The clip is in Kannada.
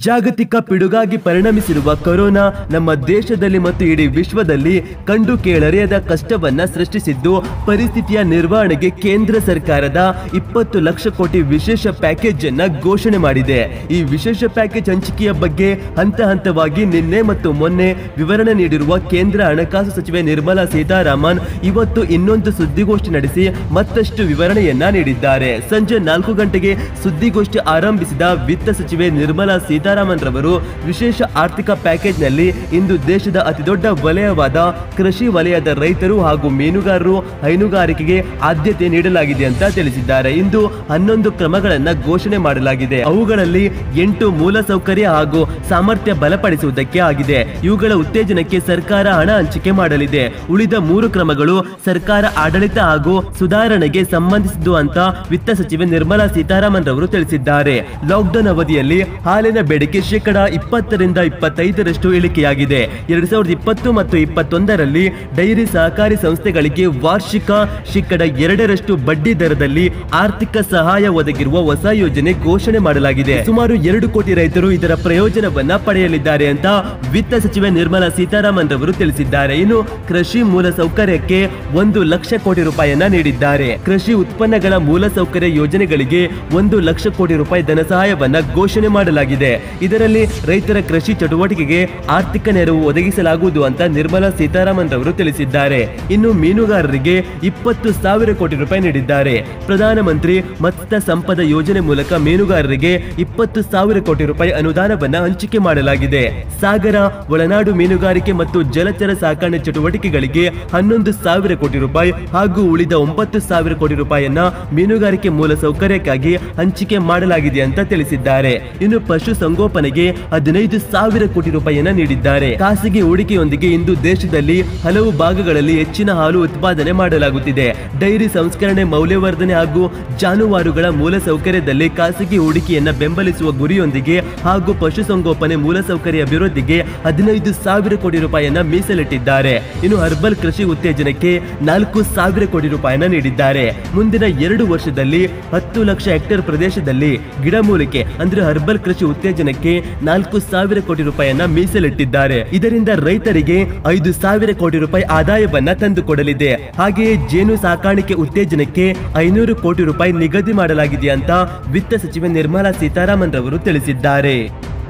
ಜಾಗತಿಕ ಪಿಡುಗಾಗಿ ಪರಿಣಮಿಸಿರುವ ಕೊರೋನಾ ನಮ್ಮ ದೇಶದಲ್ಲಿ ಮತ್ತು ಇಡೀ ವಿಶ್ವದಲ್ಲಿ ಕಂಡು ಕೇಳರಿಯದ ಕಷ್ಟವನ್ನ ಸೃಷ್ಟಿಸಿದ್ದು ಪರಿಸ್ಥಿತಿಯ ನಿರ್ವಹಣೆಗೆ ಕೇಂದ್ರ ಸರ್ಕಾರದ ಇಪ್ಪತ್ತು ಲಕ್ಷ ಕೋಟಿ ವಿಶೇಷ ಪ್ಯಾಕೇಜ್ ಅನ್ನ ಘೋಷಣೆ ಮಾಡಿದೆ ಈ ವಿಶೇಷ ಪ್ಯಾಕೇಜ್ ಹಂಚಿಕೆಯ ಬಗ್ಗೆ ಹಂತ ಹಂತವಾಗಿ ನಿನ್ನೆ ಮತ್ತು ಮೊನ್ನೆ ವಿವರಣೆ ನೀಡಿರುವ ಕೇಂದ್ರ ಹಣಕಾಸು ಸಚಿವೆ ನಿರ್ಮಲಾ ಸೀತಾರಾಮನ್ ಇವತ್ತು ಇನ್ನೊಂದು ಸುದ್ದಿಗೋಷ್ಠಿ ನಡೆಸಿ ಮತ್ತಷ್ಟು ವಿವರಣೆಯನ್ನ ನೀಡಿದ್ದಾರೆ ಸಂಜೆ ನಾಲ್ಕು ಗಂಟೆಗೆ ಸುದ್ದಿಗೋಷ್ಠಿ ಆರಂಭಿಸಿದ ವಿತ್ತ ಸಚಿವೆ ನಿರ್ಮಲಾ ಸೀತಾರಾಮನ್ ರವರು ವಿಶೇಷ ಆರ್ಥಿಕ ಪ್ಯಾಕೇಜ್ನಲ್ಲಿ ಇಂದು ದೇಶದ ಅತಿದೊಡ್ಡ ವಲಯವಾದ ಕೃಷಿ ವಲಯದ ರೈತರು ಹಾಗೂ ಮೀನುಗಾರರು ಹೈನುಗಾರಿಕೆಗೆ ಆದ್ಯತೆ ನೀಡಲಾಗಿದೆ ಅಂತ ತಿಳಿಸಿದ್ದಾರೆ ಇಂದು ಹನ್ನೊಂದು ಕ್ರಮಗಳನ್ನ ಘೋಷಣೆ ಮಾಡಲಾಗಿದೆ ಅವುಗಳಲ್ಲಿ ಎಂಟು ಮೂಲಸೌಕರ್ಯ ಹಾಗೂ ಸಾಮರ್ಥ್ಯ ಬಲಪಡಿಸುವುದಕ್ಕೆ ಆಗಿದೆ ಇವುಗಳ ಉತ್ತೇಜನಕ್ಕೆ ಸರ್ಕಾರ ಹಣ ಹಂಚಿಕೆ ಮಾಡಲಿದೆ ಉಳಿದ ಮೂರು ಕ್ರಮಗಳು ಸರ್ಕಾರ ಆಡಳಿತ ಹಾಗೂ ಸುಧಾರಣೆಗೆ ಸಂಬಂಧಿಸಿದ್ದು ಅಂತ ವಿತ್ತ ಸಚಿವೆ ನಿರ್ಮಲಾ ಸೀತಾರಾಮನ್ ರವರು ತಿಳಿಸಿದ್ದಾರೆ ಲಾಕ್ಡೌನ್ ಅವಧಿಯಲ್ಲಿ ಹಾಲಿನ ಬೇಡಿಕೆ ಶೇಕಡ ಇಪ್ಪತ್ತರಿಂದ ಇಪ್ಪತ್ತೈದರಷ್ಟು ಇಳಿಕೆಯಾಗಿದೆ ಎರಡ್ ಸಾವಿರದ ಇಪ್ಪತ್ತು ಮತ್ತು ಇಪ್ಪತ್ತೊಂದರಲ್ಲಿ ಡೈರಿ ಸಹಕಾರಿ ಸಂಸ್ಥೆಗಳಿಗೆ ವಾರ್ಷಿಕ ಶೇಕಡ ಎರಡರಷ್ಟು ಬಡ್ಡಿ ದರದಲ್ಲಿ ಆರ್ಥಿಕ ಸಹಾಯ ಒದಗಿರುವ ಹೊಸ ಯೋಜನೆ ಘೋಷಣೆ ಮಾಡಲಾಗಿದೆ ಸುಮಾರು ಎರಡು ಕೋಟಿ ರೈತರು ಇದರ ಪ್ರಯೋಜನವನ್ನ ಪಡೆಯಲಿದ್ದಾರೆ ಅಂತ ವಿತ್ತ ಸಚಿವೆ ನಿರ್ಮಲಾ ಸೀತಾರಾಮನ್ ರವರು ತಿಳಿಸಿದ್ದಾರೆ ಇನ್ನು ಕೃಷಿ ಮೂಲ ಸೌಕರ್ಯಕ್ಕೆ ಒಂದು ಲಕ್ಷ ಕೋಟಿ ರೂಪಾಯಿಯನ್ನ ನೀಡಿದ್ದಾರೆ ಕೃಷಿ ಉತ್ಪನ್ನಗಳ ಮೂಲ ಸೌಕರ್ಯ ಯೋಜನೆಗಳಿಗೆ ಒಂದು ಲಕ್ಷ ಕೋಟಿ ರೂಪಾಯಿ ಧನ ಸಹಾಯವನ್ನ ಘೋಷಣೆ ಮಾಡಲಾಗಿದೆ ಇದರಲ್ಲಿ ರೈತರ ಕೃಷಿ ಚಟುವಟಿಕೆಗೆ ಆರ್ಥಿಕ ನೆರವು ಒದಗಿಸಲಾಗುವುದು ಅಂತ ನಿರ್ಮಲಾ ಸೀತಾರಾಮನ್ ರವರು ತಿಳಿಸಿದ್ದಾರೆ ಇನ್ನು ಮೀನುಗಾರರಿಗೆ ಇಪ್ಪತ್ತು ಸಾವಿರ ಕೋಟಿ ರೂಪಾಯಿ ನೀಡಿದ್ದಾರೆ ಪ್ರಧಾನಮಂತ್ರಿ ಮತ್ಸ್ಯ ಸಂಪದ ಯೋಜನೆ ಮೂಲಕ ಮೀನುಗಾರರಿಗೆ ಇಪ್ಪತ್ತು ಸಾವಿರ ಕೋಟಿ ರೂಪಾಯಿ ಅನುದಾನವನ್ನ ಹಂಚಿಕೆ ಮಾಡಲಾಗಿದೆ ಸಾಗರ ಒಳನಾಡು ಮೀನುಗಾರಿಕೆ ಮತ್ತು ಜಲಚರ ಸಾಕಣೆ ಚಟುವಟಿಕೆಗಳಿಗೆ ಹನ್ನೊಂದು ಸಾವಿರ ಕೋಟಿ ರೂಪಾಯಿ ಹಾಗೂ ಉಳಿದ ಒಂಬತ್ತು ಸಾವಿರ ಕೋಟಿ ರೂಪಾಯಿಯನ್ನ ಮೀನುಗಾರಿಕೆ ಮೂಲ ಸೌಕರ್ಯಕ್ಕಾಗಿ ಹಂಚಿಕೆ ಮಾಡಲಾಗಿದೆ ಅಂತ ತಿಳಿಸಿದ್ದಾರೆ ಇನ್ನು ಪಶು ಸಂಗೋಪನೆಗೆ ಹದಿನೈದು ಸಾವಿರ ಕೋಟಿ ರೂಪಾಯಿಯನ್ನ ನೀಡಿದ್ದಾರೆ ಖಾಸಗಿ ಹೂಡಿಕೆಯೊಂದಿಗೆ ಇಂದು ದೇಶದಲ್ಲಿ ಹಲವು ಭಾಗಗಳಲ್ಲಿ ಹೆಚ್ಚಿನ ಹಾಲು ಉತ್ಪಾದನೆ ಮಾಡಲಾಗುತ್ತಿದೆ ಡೈರಿ ಸಂಸ್ಕರಣೆ ಮೌಲ್ಯವರ್ಧನೆ ಹಾಗೂ ಜಾನುವಾರುಗಳ ಮೂಲ ಸೌಕರ್ಯದಲ್ಲಿ ಖಾಸಗಿ ಹೂಡಿಕೆಯನ್ನ ಬೆಂಬಲಿಸುವ ಗುರಿಯೊಂದಿಗೆ ಹಾಗೂ ಪಶುಸಂಗೋಪನೆ ಮೂಲಸೌಕರ್ಯ ಅಭಿವೃದ್ಧಿಗೆ ಹದಿನೈದು ಸಾವಿರ ಕೋಟಿ ರೂಪಾಯಿಯನ್ನ ಮೀಸಲಿಟ್ಟಿದ್ದಾರೆ ಇನ್ನು ಹರ್ಬಲ್ ಕೃಷಿ ಉತ್ತೇಜನಕ್ಕೆ ನಾಲ್ಕು ಸಾವಿರ ಕೋಟಿ ರೂಪಾಯಿಯನ್ನ ನೀಡಿದ್ದಾರೆ ಮುಂದಿನ ಎರಡು ವರ್ಷದಲ್ಲಿ ಹತ್ತು ಲಕ್ಷ ಹೆಕ್ಟೇರ್ ಪ್ರದೇಶದಲ್ಲಿ ಗಿಡಮೂಲಿಕೆ ಅಂದ್ರೆ ಹರ್ಬಲ್ ಕೃಷಿ ಉತ್ತೇಜನಕ್ಕೆ ನಾಲ್ಕು ಸಾವಿರ ಕೋಟಿ ರೂಪಾಯಿಯನ್ನ ಮೀಸಲಿಟ್ಟಿದ್ದಾರೆ ಇದರಿಂದ ರೈತರಿಗೆ ಐದು ಸಾವಿರ ಕೋಟಿ ರೂಪಾಯಿ ಆದಾಯವನ್ನ ತಂದುಕೊಡಲಿದೆ ಹಾಗೆಯೇ ಜೇನು ಸಾಕಾಣಿಕೆ ಉತ್ತೇಜನಕ್ಕೆ ಐನೂರು ಕೋಟಿ ರೂಪಾಯಿ ನಿಗದಿ ಮಾಡಲಾಗಿದೆ ಅಂತ ವಿತ್ತ ಸಚಿವೆ ನಿರ್ಮಲಾ ಸೀತಾರಾಮನ್ ರವರು ತಿಳಿಸಿದ್ದಾರೆ